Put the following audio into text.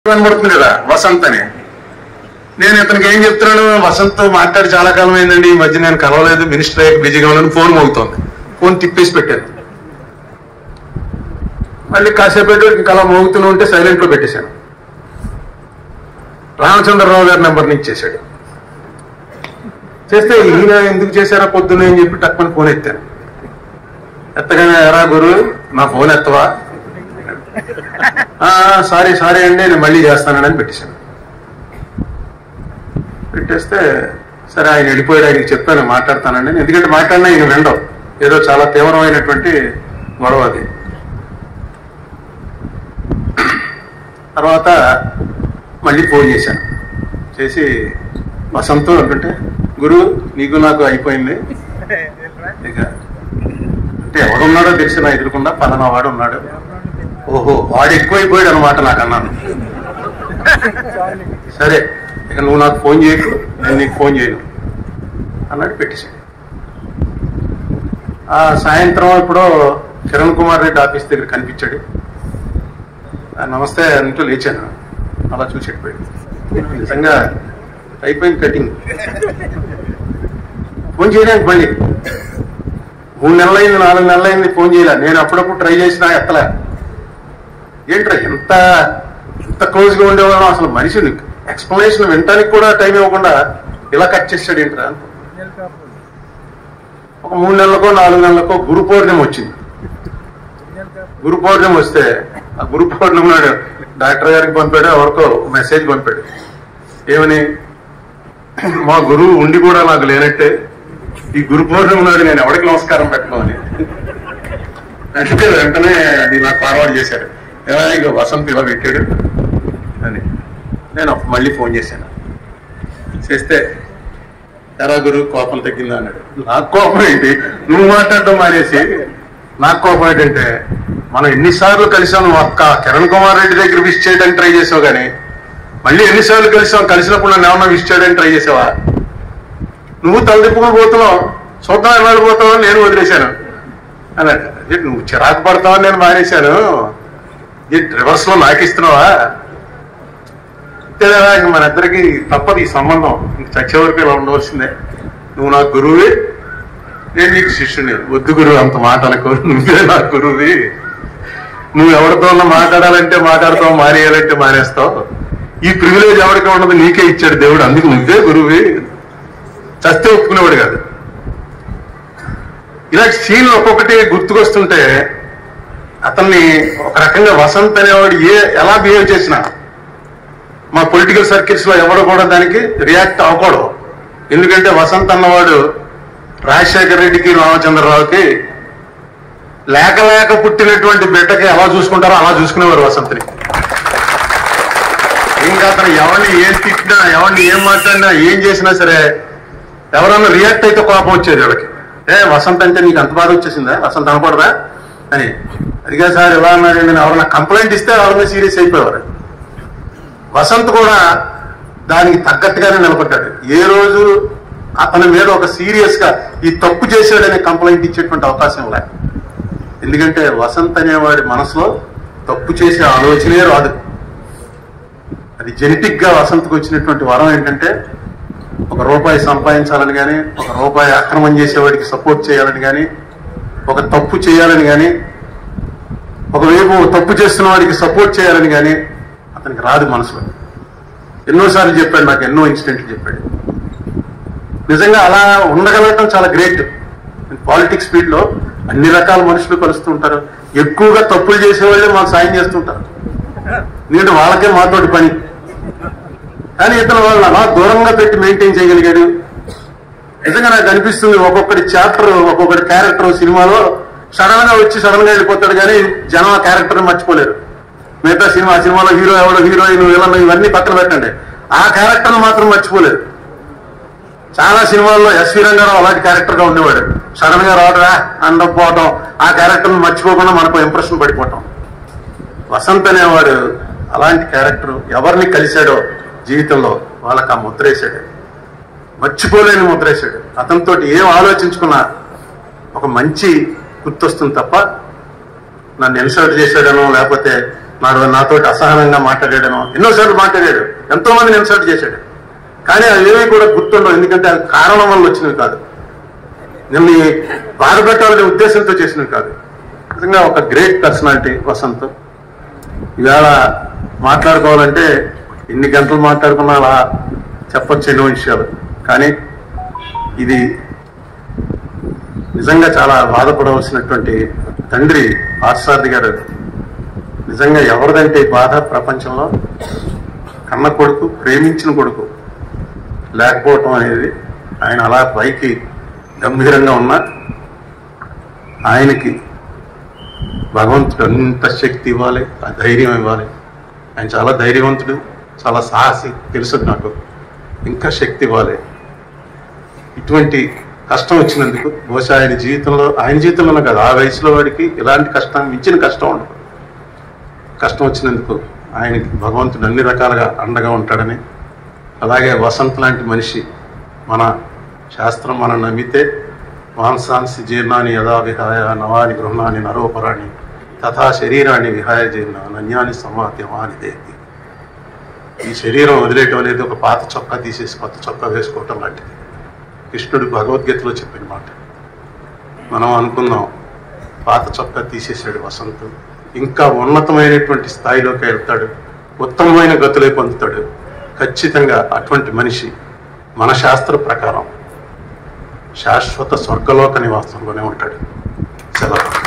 కనబడుతుంది కదా వసంత్ అని నేను ఇతనికి ఏం చెప్తున్నాను వసంత్ మాట్లాడి చాలా కాలం అయిందండి ఈ మధ్య నేను కలవలేదు మినిస్టర్ అయ్యాక బిజీగా ఉన్నాను ఫోన్ మోగుతోంది ఫోన్ తిప్పేసి పెట్టాను మళ్ళీ కాసేపు ఇంకా అలా మోగుతూనే ఉంటే సైలెంట్ లో పెట్టేశాను రామచంద్రరావు గారి నెంబర్ నుంచి చేశాడు చేస్తే ఈయన ఎందుకు చేశారా పొద్దున్న అని చెప్పి టక్కుని ఫోన్ ఎత్తాను ఎత్తగానే ఎరా గురు నా ఫోన్ ఎత్తవా "ఆ, సారీ సారీ అండి నేను మళ్ళీ చేస్తానని అని పెట్టేశాను పెట్టేస్తే సరే ఆయన వెళ్ళిపోయాడు ఆయనకి చెప్పాను మాట్లాడతానండి ఎందుకంటే మాట్లాడినా ఈయన వినడం ఏదో చాలా తీవ్రమైనటువంటి గొడవ అది తర్వాత మళ్ళీ ఫోన్ చేశాను చేసి వసంత్ అంటుంటే గురు నీకు నాకు అయిపోయింది ఇక అంటే ఎవడున్నాడో తెలిసి నా ఎదురుకుండా పలానా వాడు ఉన్నాడు ఓహో వాడు ఎక్కువైపోయాడు అనమాట నాకు అన్నాను సరే ఇక నువ్వు నాకు ఫోన్ చేయకు నేను నీకు ఫోన్ చేయను అన్నట్టు పెట్టేశాడు ఆ సాయంత్రం ఇప్పుడు కిరణ్ కుమార్ రెడ్డి ఆఫీస్ దగ్గర కనిపించాడు ఆ, నమస్తే అంటూ లేచాను అలా చూసి వెళ్ళిపోయాడు నిజంగా అయిపోయింది కటింగ్ ఫోన్ చేయడానికి మళ్ళీ మూడు నెలలైంది నాలుగు నెలలైంది ఫోన్ చేయలే నేను అప్పుడప్పుడు ట్రై చేసినా ఎత్తలే ఏంట్రా ఎంత ఎంత క్లోజ్ గా ఉండేవాళ్ళం అసలు మనిషిని ఎక్స్ప్లెనేషన్ వినటానికి కూడా టైం ఇవ్వకుండా ఇలా కట్ చేసాడు ఏంట్రా ఒక మూడు నెలలకో నాలుగు నెలలకో గురు పౌర్ణమి వచ్చింది గురు పౌర్ణమి వస్తే ఆ గురు పౌర్ణమి నాడు డాక్టర్ గారికి పంపాడు ఎవరికో మెసేజ్ పంపాడు ఏమని మా గురువు ఉండి కూడా నాకు లేనట్టే ఈ గురు పౌర్ణమి నాడు నేను ఎవరికి నమస్కారం పెట్టను అని అంటే వెంటనే అది నాకు ఫార్వర్డ్ చేశాడు ఎలా ఇక వసంత్ ఇలా పెట్టాడు అని నేను అప్పుడు మళ్ళీ ఫోన్ చేశాను చేస్తే ఎరా గురు కోపం తగ్గిందా అన్నాడు నాకు కోపం ఏంటి నువ్వు మాట్లాడడం మానేసి నాకు కోపం ఏంటంటే మనం ఎన్నిసార్లు కలిసాం నువ్వు అక్క కిరణ్ కుమార్ రెడ్డి దగ్గర విష్ చేయడానికి ట్రై చేసావు కానీ మళ్ళీ ఎన్నిసార్లు కలిసాం కలిసినప్పుడు నన్ను ఏమన్నా విష్ చేయడానికి ట్రై చేసావా నువ్వు తలదిప్పుకుని పోతున్నావు చూద్దాం ఎన్నాళ్ళు పోతావు నేను వదిలేశాను అన్నాడు అదే నువ్వు చిరాకు పడతావని నేను మానేశాను రివర్స్ లో నాకు ఇస్తున్నావా అంతేదా ఇంక మన ఇద్దరికి తప్పదు ఈ సంబంధం ఇంక చచ్చే వరకు ఇలా ఉండవలసిందే నువ్వు నా గురువే నేను నీకు శిష్యుని వద్దు గురువు అంత మాట అనుకో నువ్వే నా గురువి నువ్వు ఎవరితో మాట్లాడాలంటే మాట్లాడతావు మానేయాలంటే మానేస్తావు ఈ ప్రివిలేజ్ ఎవరికి ఉండదు నీకే ఇచ్చాడు దేవుడు అందుకు నువ్వే గురువి చస్తే ఒప్పుకునేవాడు కాదు ఇలాంటి సీన్లు ఒక్కొక్కటి గుర్తుకొస్తుంటే అతన్ని ఒక రకంగా వసంత్ అనేవాడు ఏ ఎలా బిహేవ్ చేసినా మా పొలిటికల్ సర్కిల్స్ లో ఎవడు కూడా దానికి రియాక్ట్ అవ్వకూడదు ఎందుకంటే వసంత్ అన్నవాడు రాజశేఖర రెడ్డికి రామచంద్రరావుకి లేక లేక పుట్టినటువంటి బిడ్డకి ఎలా చూసుకుంటారో అలా చూసుకునేవారు వసంత్ని ఇంకా అతను ఎవరిని ఏం తిట్టినా ఎవరిని ఏం మాట్లాడినా ఏం చేసినా సరే ఎవరన్నా రియాక్ట్ అయితే కోపం వచ్చేది వాళ్ళకి ఏ వసంత్ అంటే నీకు అంత బాధ వచ్చేసిందా వసంత్ అనకూడదా అని అదిగా సార్ ఇలా అన్నాడండి నేను ఎవరన్నా కంప్లైంట్ ఇస్తే వాళ్ళ మీద సీరియస్ అయిపోయేవారు వసంత్ కూడా దానికి తగ్గట్టుగానే నిలబడ్డాడు ఏ రోజు అతని మీద ఒక సీరియస్ గా ఈ తప్పు చేశాడనే కంప్లైంట్ ఇచ్చేటువంటి అవకాశం లేదు ఎందుకంటే వసంత్ అనేవాడి మనసులో తప్పు చేసే ఆలోచనే రాదు అది జెనెటిక్ గా వసంత్కి వచ్చినటువంటి వరం ఏంటంటే ఒక రూపాయి సంపాదించాలని కానీ ఒక రూపాయి అక్రమం చేసేవాడికి సపోర్ట్ చేయాలని కానీ ఒక తప్పు చేయాలని కానీ ఒకవైపు తప్పు చేస్తున్న వాడికి సపోర్ట్ చేయాలని కానీ అతనికి రాదు మనసులో ఎన్నోసార్లు చెప్పాడు నాకు ఎన్నో ఇన్సిడెంట్లు చెప్పాడు నిజంగా అలా ఉండగలగటం చాలా గ్రేట్ పాలిటిక్స్ ఫీల్డ్ లో అన్ని రకాల మనుషులు కలుస్తూ ఉంటారు ఎక్కువగా తప్పులు చేసేవాళ్ళే మాకు సాయం చేస్తుంటారు ఎందుకంటే వాళ్ళకే మాతోటి పని కానీ ఇతను వాళ్ళని అలా దూరంగా పెట్టి మెయింటైన్ చేయగలిగాడు నిజంగా నాకు అనిపిస్తుంది ఒక్కొక్కటి చాప్టర్ ఒక్కొక్కటి క్యారెక్టర్ సినిమాలో సడన్ గా వచ్చి సడన్ గా వెళ్ళిపోతాడు కానీ జనం ఆ క్యారెక్టర్ మర్చిపోలేరు మిగతా సినిమా ఆ సినిమాలో హీరో ఎవడో హీరోయిన్ విలన్ ఇవన్నీ పక్కన పెట్టండి ఆ క్యారెక్టర్ మాత్రం మర్చిపోలేరు చాలా సినిమాల్లో ఎస్వి రంగారావు అలాంటి క్యారెక్టర్ గా ఉండేవాడు సడన్ గా రావడరా అందకపోవటం ఆ క్యారెక్టర్ మర్చిపోకుండా మనకు ఇంప్రెషన్ పడిపోవటం వసంత్ అనేవాడు అలాంటి క్యారెక్టర్ ఎవరిని కలిశాడో జీవితంలో వాళ్ళకి ఆ ముద్ర వేసాడు మర్చిపోలేని ముద్ర వేసాడు అతనితో ఏం ఆలోచించుకున్నా ఒక మంచి గుర్తొస్తుంది తప్ప నన్ను ఇన్సల్ట్ చేశాడనో లేకపోతే నాడు నాతోటి అసహనంగా మాట్లాడాడను ఎన్నోసార్లు మాట్లాడాడు ఎంతో మందిని ఇన్సల్ట్ చేశాడు కానీ అవి ఏమీ కూడా గుర్తుండవు ఎందుకంటే అది కారణం వల్ల వచ్చినవి కాదు నిన్ను బాధ పెట్టాలనే ఉద్దేశంతో చేసినవి కాదు నిజంగా ఒక గ్రేట్ పర్సనాలిటీ వసంత్ ఇవాళ మాట్లాడుకోవాలంటే ఎన్ని గంటలు మాట్లాడుకున్నా అలా చెప్పొచ్చు ఎన్నో విషయాలు కానీ ఇది నిజంగా చాలా బాధపడవలసినటువంటి తండ్రి పార్థసారథి గారు నిజంగా ఎవరిదంటే ఈ బాధ ప్రపంచంలో కన్న కొడుకు ప్రేమించిన కొడుకు లేకపోవటం అనేది ఆయన అలా పైకి గంభీరంగా ఉన్నా ఆయనకి భగవంతుడు అంత శక్తి ఇవ్వాలి ఆ ధైర్యం ఇవ్వాలి ఆయన చాలా ధైర్యవంతుడు చాలా సాహసి తెలుసు నాకు ఇంకా శక్తి ఇవ్వాలి ఇటువంటి కష్టం వచ్చినందుకు బహుశా ఆయన జీవితంలో ఆయన జీవితంలోనే కాదు ఆ వయసులో వాడికి ఇలాంటి కష్టం మించిన కష్టం ఉండదు కష్టం వచ్చినందుకు ఆయనకి భగవంతుడు అన్ని రకాలుగా అండగా ఉంటాడని అలాగే వసంత్ లాంటి మనిషి మన శాస్త్రం మనం నమ్మితే మాంసాంసి జీర్ణాన్ని యథా విహాయ నవాని గృహణాన్ని నరోపరాణి తథా శరీరాన్ని విహాయ జీర్ణ నన్యాన్ని సమాత్యమాని దేతి ఈ శరీరం వదిలేయటం అనేది ఒక పాత చొక్కా తీసేసి కొత్త చొక్కా వేసుకోవటం లాంటిది కృష్ణుడు భగవద్గీతలో చెప్పిన మాట మనం అనుకుందాం పాత చొక్కా తీసేశాడు వసంత్ ఇంకా ఉన్నతమైనటువంటి స్థాయిలోకి వెళ్తాడు ఉత్తమమైన గతులే పొందుతాడు ఖచ్చితంగా అటువంటి మనిషి మన శాస్త్ర ప్రకారం శాశ్వత స్వర్గలోక నివాసంలోనే ఉంటాడు సెలవు